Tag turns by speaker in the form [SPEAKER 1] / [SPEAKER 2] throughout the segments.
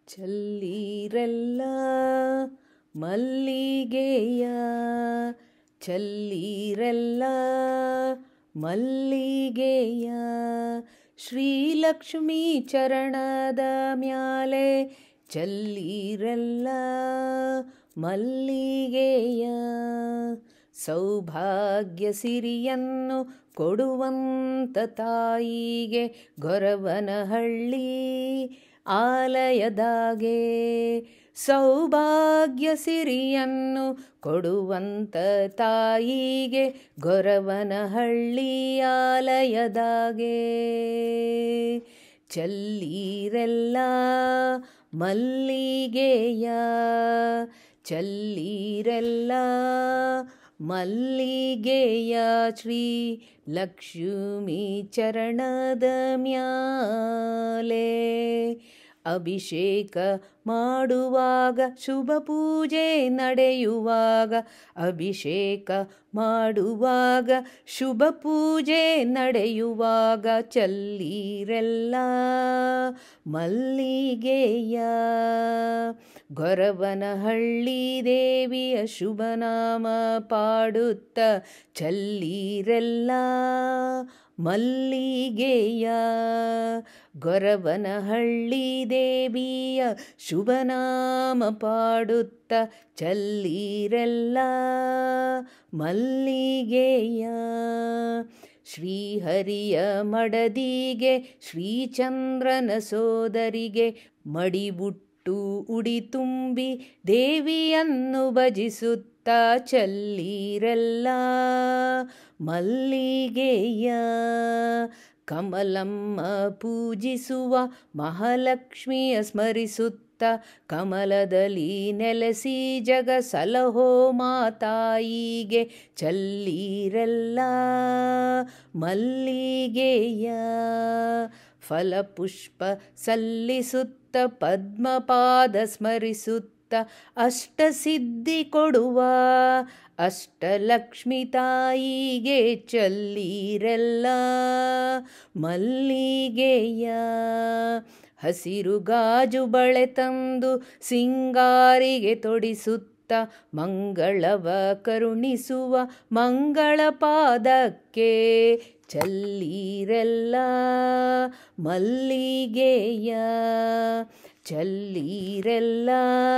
[SPEAKER 1] ಚಲ್ಲೀರೆಲ್ಲ ಮಲ್ಲಿಗೆಯ ಚಲ್ಲೀರೆಲ್ಲ ಮಲ್ಲಿಗೆಯ ಶ್ರೀಲಕ್ಷ್ಮೀ ಚರಣದ ಮ್ಯಾಲೆ ಚಲ್ಲೀರೆಲ್ಲ ಮಲ್ಲಿಗೆಯ ಸೌಭಾಗ್ಯ ಸಿರಿಯನ್ನು ಕೊಡುವಂತ ತಾಯಿಗೆ ಗೊರವನಹಳ್ಳಿ ಆಲಯದಾಗೆ ಸೌಭಾಗ್ಯ ಸಿರಿಯನ್ನು ಕೊಡುವಂತ ತಾಯಿಗೆ ಗೊರವನಹಳ್ಳಿ ಆಲಯದಾಗೆ ಚಲ್ಲೀರೆಲ್ಲ ಮಲ್ಲಿಗೆಯ ಚಲ್ಲೀರೆಲ್ಲ ಮಲ್ಲಿಗೆಯ ಶ್ರೀ ಲಕ್ಷ್ಮೀ ಚರಣದ ಮ್ಯಾಲೆ ಅಭಿಷೇಕ ಮಾಡುವಾಗ ಶುಭ ಪೂಜೆ ನಡೆಯುವಾಗ ಅಭಿಷೇಕ ಮಾಡುವಾಗ ಶುಭ ಪೂಜೆ ನಡೆಯುವಾಗ ಚಲ್ಲೀರೆಲ್ಲ ಮಲ್ಲಿಗೆಯ ಗೊರವನಹಳ್ಳಿ ದೇವಿಯ ಶುಭನಾಮ ಪಾಡುತ್ತ ಚಲ್ಲೀರೆಲ್ಲ ಮಲ್ಲಿಗೆಯ ಗೊರವನಹಳ್ಳಿ ದೇವಿಯ ಶುಭನಾಮ ಪಾಡುತ್ತ ಚಲ್ಲೀರೆಲ್ಲ ಮಲ್ಲಿಗೆಯ ಶ್ರೀಹರಿಯ ಮಡದಿಗೆ ಶ್ರೀಚಂದ್ರನ ಸೋದರಿಗೆ ಮಡಿಬುಟ್ಟು ಉಡಿ ತುಂಬಿ ದೇವಿಯನ್ನು ಭಜಿಸುತ್ತ ಚಲ್ಲೀರೆಲ್ಲ ಮಲ್ಲಿಗೆಯ ಕಮಲಮ್ಮ ಪೂಜಿಸುವ ಮಹಾಲಕ್ಷ್ಮಿಯ ಸ್ಮರಿಸುತ್ತ ಕಮಲದಲ್ಲಿ ನೆಲೆಸಿ ಜಗ ಸಲಹೋ ಮಾತಾಯಿಗೆ ಚಲ್ಲೀರೆಲ್ಲ ಮಲ್ಲಿಗೆಯ ಫಲಪುಷ್ಪ ಸಲ್ಲಿಸುತ್ತ ಪದ್ಮಪಾದ ಸ್ಮರಿಸುತ್ತ ಅಷ್ಟಸಿದ್ಧಿ ಕೊಡುವ ಅಷ್ಟಲಕ್ಷ್ಮಿ ತಾಯಿಗೆ ಚಲ್ಲೀರೆಲ್ಲ ಮಲ್ಲಿಗೆಯ ಹಸಿರು ಗಾಜು ಬಳೆ ತಂದು ಸಿಂಗಾರಿಗೆ ತೊಡಿಸುತ್ತ ಮಂಗಳವ ಕರುಣಿಸುವ ಮಂಗಳ ಪಾದಕ್ಕೆ ಚಲ್ಲೀರೆಲ್ಲ ಮಲ್ಲಿಗೆಯ ಚಲ್ಲೀರೆಲ್ಲ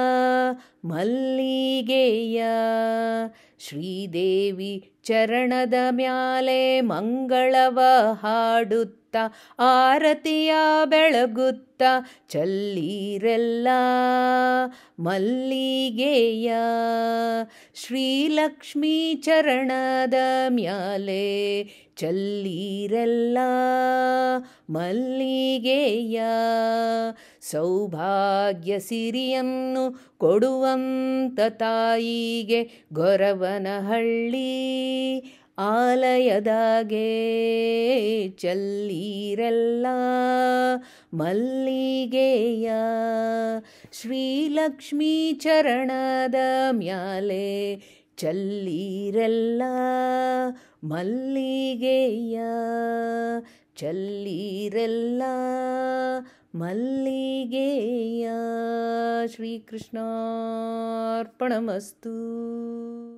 [SPEAKER 1] ಮಲ್ಲಿಗೆಯ ಶ್ರೀದೇವಿ ಚರಣದ ಮ್ಯಾಲೆ ಮಂಗಳವ ಹಾಡುತ್ತ ಆರತಿಯ ಬೆಳಗುತ್ತ ಚಲ್ಲೀರೆಲ್ಲ ಮಲ್ಲಿಗೆಯ ಶ್ರೀಲಕ್ಷ್ಮೀ ಚರಣದ ಮ್ಯಾಲೆ ಚಲ್ಲೀರೆಲ್ಲ ಮಲ್ಲಿಗೆಯ ಸೌಭಾಗ್ಯ ಸಿರಿಯನ್ನು ಕೊಡುವಂತ ತಾಯಿಗೆ ಗೊರವನಹಳ್ಳಿ ಆಲಯದಾಗೆ ಚಲ್ಲೀರೆಲ್ಲ ಮಲ್ಲಿಗೆಯ ಶ್ರೀಲಕ್ಷ್ಮೀ ಚರಣದ ಮ್ಯಾಲೆ ಚಲ್ಲೀರೆಲ್ಲ ಮಲ್ಲಿಗೆಯ ಚಲ್ಲೀರೆಲ್ಲ ಮಲ್ಲಿಗೆಯ ಶ್ರೀಕೃಷ್ಣಾರ್ಪಣಮಸ್ತು